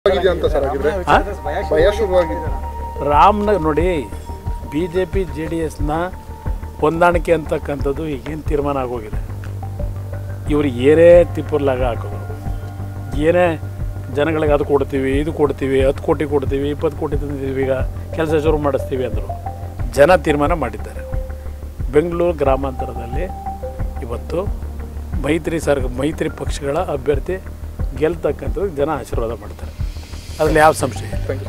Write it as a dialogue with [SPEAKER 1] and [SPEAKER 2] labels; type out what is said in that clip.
[SPEAKER 1] ಆಗಿದೆ ಅಂತ ಸರ್ ಆಗಿದ್ರೆ
[SPEAKER 2] ಆ?
[SPEAKER 1] ಭಯ ಶುರುವಾಗಿದೆ
[SPEAKER 2] ರಾಮ್ನ ನೋಡಿ B J P J D ಎಸ್ನ ಹೊಂದಾಣಿಕೆ ಅಂತಕ್ಕಂಥದ್ದು ಈಗೇನು ತೀರ್ಮಾನ ಆಗೋಗಿದೆ ಇವರು ಏನೇ ತಿಪ್ಪರ್ಲಾಗ ಹಾಕೋದು ಏನೇ ಜನಗಳಿಗೆ ಅದು ಕೊಡ್ತೀವಿ ಇದು ಕೊಡ್ತೀವಿ ಹತ್ತು ಕೋಟಿ ಕೊಡ್ತೀವಿ ಇಪ್ಪತ್ತು ಕೋಟಿ ತಂದಿದ್ದೀವಿ ಈಗ ಕೆಲಸ ಶುರು ಮಾಡಿಸ್ತೀವಿ ಅಂದರು ಜನ ತೀರ್ಮಾನ ಮಾಡಿದ್ದಾರೆ ಬೆಂಗಳೂರು ಗ್ರಾಮಾಂತರದಲ್ಲಿ ಇವತ್ತು ಮೈತ್ರಿ ಸರ್ ಮೈತ್ರಿ ಪಕ್ಷಗಳ ಅಭ್ಯರ್ಥಿ ಗೆಲ್ತಕ್ಕಂಥದ್ದು ಜನ ಆಶೀರ್ವಾದ ಮಾಡ್ತಾರೆ ಅದರಲ್ಲಿ ಯಾವ ಸಂಶಯ ಇಲ್ಲ
[SPEAKER 1] ಥ್ಯಾಂಕ್ ಯು